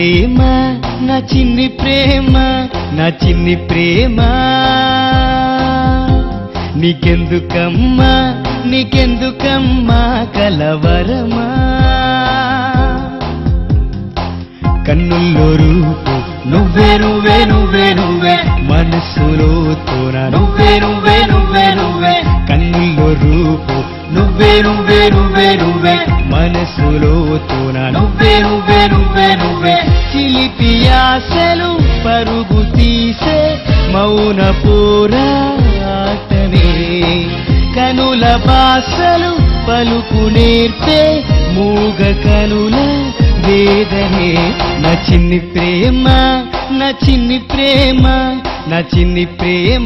ప్రేమ నా చిన్ని ప్రేమ నా చిన్ని ప్రేమ నీకెందుకమ్మా నీకెందుకమ్మా కలవరమా కన్నుల్లో రూపు నువ్వే నువ్వే నువ్వే నువ్వే మనస్సులో తోన నువ్వే నువ్వే నువ్వే నువ్వే కన్నుల్లో రూపు నువ్వే నువ్వే నువ్వే నువ్వే మనస్సులో తోన నువ్వే నువ్వే నువ్వే నువ్వే చిలిపి ఆశలు పరుగు తీసే మౌన పోరాటమే కనుల బాసలు పలుకు నేర్పే మూగ కనుల వేదనే నా చిన్ని ప్రేమ నా చిన్ని ప్రేమ నా చిన్ని ప్రేమ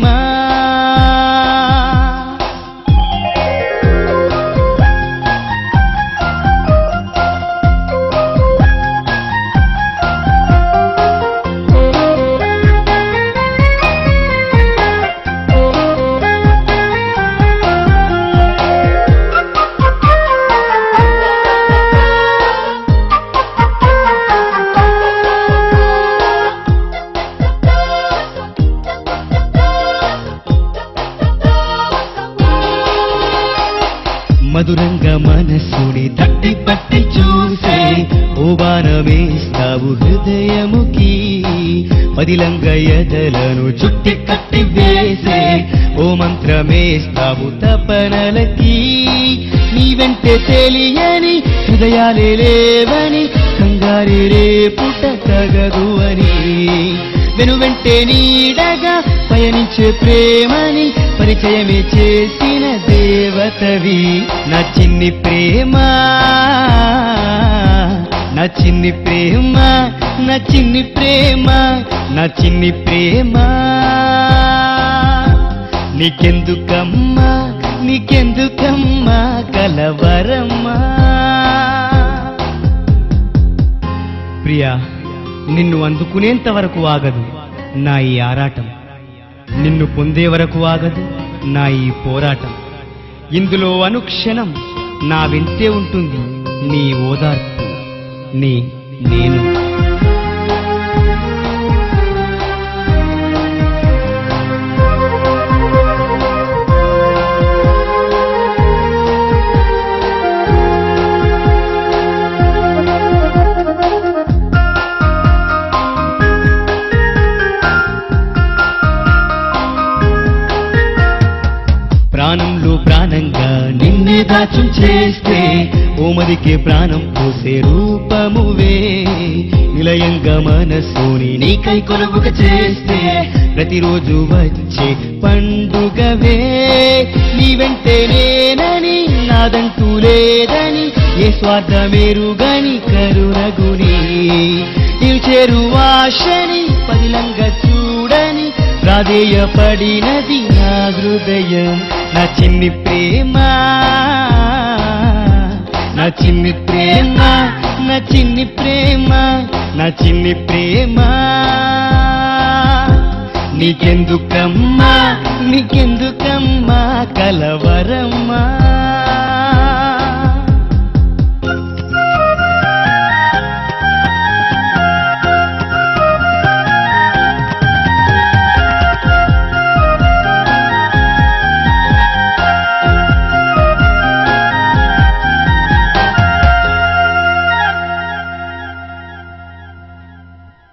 మధురంగా మనస్సుని తట్టి పట్టి చూసే ఓ బాణమేస్తావు హృదయముకి పదిలంగ ఎదలను చుట్టి కట్టి వేసే ఓ మంత్రమేస్తావు తపనలకి నీ వెంటే తెలియని హృదయాలే లేవని కంగారే రేపుట తగదు అని వెనువెంటే నీడగా పయనించే ప్రేమని పరిచయమే చేసిన దేవతవి నా చిన్ని ప్రేమ నా చిన్ని ప్రేమ నా చిన్ని ప్రేమ నా చిన్ని ప్రేమ నీకెందుకమ్మా నీకెందుకమ్మా కలవరమ్మా ప్రియా నిన్ను అందుకునేంత వరకు ఆగదు నా ఈ ఆరాటం నిన్ను పొందే వరకు ఆగదు నా ఈ పోరాటం ఇందులో అనుక్షణం నా వెంటే ఉంటుంది నీ ఓదార్పు నీ నేను ప్రాణంలో ప్రాణంగా నిన్నే దాచం చేస్తే ఓమదికే ప్రాణం పోసే రూపమువే నిలయంగా మనసుని నీకై కొలువుగా చేస్తే ప్రతిరోజు వచ్చే పండుగవే నీ వెంటే నేనని నాదంటూ లేదని ఏ స్వార్థమేరుగని కరుణగుని నిల్చేరు ఆశని పదిలంగా చూడని ప్రాధేయపడినది నా హృదయం నా చిన్ని ప్రేమ నా చిన్ని ప్రేమ నా చిన్ని ప్రేమ నా చిన్ని ప్రేమ నీకెందుకమ్మా నీకెందుకమ్మా కలవరమ్మా